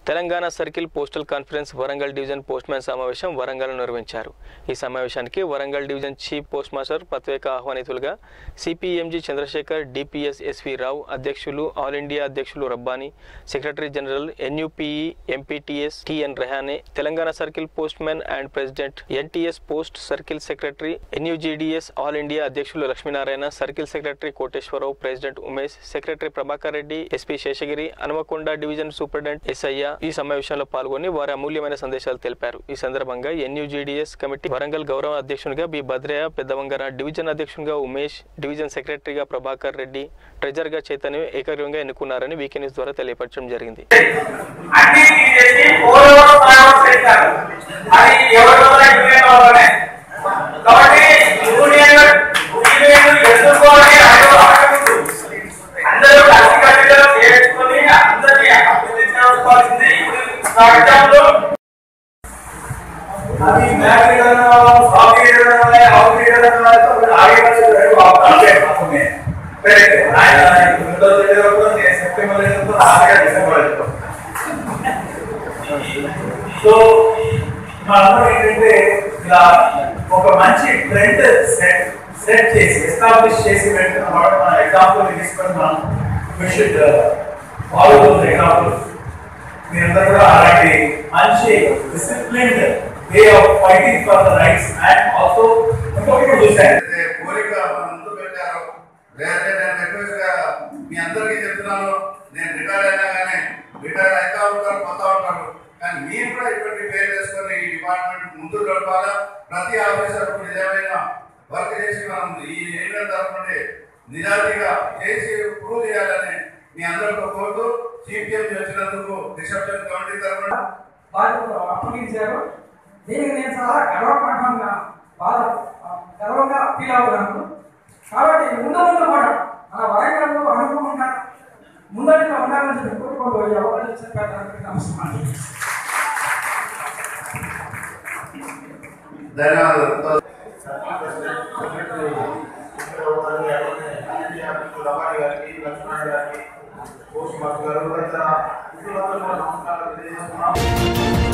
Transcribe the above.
Telangana circle postal conference Warangal division post man సమావేశం వరంగల్ నిర్వహించారు ఈ సమావేశానికి Warangal division chief post master పత్వేక ఆహ్వానితులుగా CPMG Chandrasekhar DPS S V Rao అధ్యక్షులు ఆల్ ఇండియా అధ్యక్షులు Rabbani secretary general NUPE MPTS TN Rehane Telangana circle post man and president NTS post circle secretary NUGDS all India అధ్యక్షులు Lakshminarayana circle secretary Koteswara Rao president Umesh secretary Prabhakar Reddy SP Seshagiri Hanumakonda division superintendent SI ఈ సమావేశంలో పాల్గొని వారి అమూల్యమైన సందేశాలు తెలిపారు ఈ సందర్భంగా ఎన్యూజీడీఎస్ కమిటీ వరంగల్ గౌరవ అధ్యక్షునిగా బి భద్రయ్య పెద్దవంగర డివిజన్ అధ్యక్షునిగా ఉమేష్ డివిజన్ సెక్రటరీగా ప్రభాకర్ రెడ్డి ట్రెజర్గా చైతన్య ఏకగ్రీవంగా ఎన్నుకున్నారని వీకే న్యూస్ ద్వారా తెలియపరచడం జరిగింది అన్ని తీసేసి ఫోర్ అవర్స్ ఫైవ్ అవర్స్ పెట్టారు అది ఎవరిలో యూనియన్ వాళ్ళనే కాబట్టి యూనియన్ యూనియన్ ఎదుర్కోవాలి అది ఆటంకం. అందరూ కలిసికట్టుగా చేసుకొని అందరినీ అభివృద్ధి చేసుకోవాల్సింది రాజ్యాంగంలో అది map reader soft reader out reader ఆగే ఆగే ఆయన సెప్టెంబర్ డిసెంబర్ సో మనం ఏంటంటే ఇలా ఒక మంచి ట్రెండ్ సెట్ సెట్ చేసి ఎస్టాబ్లిష్ చేసి పెట్టిన వాడు మన ఎగ్జాంపుల్ తీసుకొని మనం we should follow those example మీరందరూ కూడా అలాంటి మంచి disciplined way of fighting for the rights and also ఇంకొకటి కూడా చూశాను అయితే కోరిక మన ముందు పెట్టారు లేదంటే నేను రిక్వెస్ట్ గా మీ అందరికీ చెప్తున్నాను నేను రిటైర్ అయినా కానీ రిటైర్ అవుతా ఉంటారు పోతా ఉంటారు కానీ మీరు కూడా ఇటువంటి పేరు వేసుకొని ఈ డిపార్ట్మెంట్ ముందు నడపాలా ప్రతి ఆఫీసర్ కూడా నిజమైన వర్క్ చేసి మనం ఈ యూనియన్ తరఫున నిజాయితీగా చేసి ప్రూవ్ చేయాలని మీ అందరితో కోరుతూ సిపిఎం వచ్చినందుకు రిసెప్షన్ కమిటీ తరఫున వాళ్ళు అప్పగించారు దీనికి నేను చాలా గర్వపడ్డాను బాగా గర్వంగా ఫీల్ అవుతున్నాను కాబట్టి ముందు ముందు కూడా మన వరంగల్లో అనుకోకుండా ముందటిగా ఉండాలని చెప్పి కోరుకోండి ఈ అవకాశం ఇచ్చిన పెద్దలందరికీ నమస్కారం ధన్యవాదాలు పోస్ట్ మాస్టర్ గారు నమస్కారం తెలియజేస్తున్నాం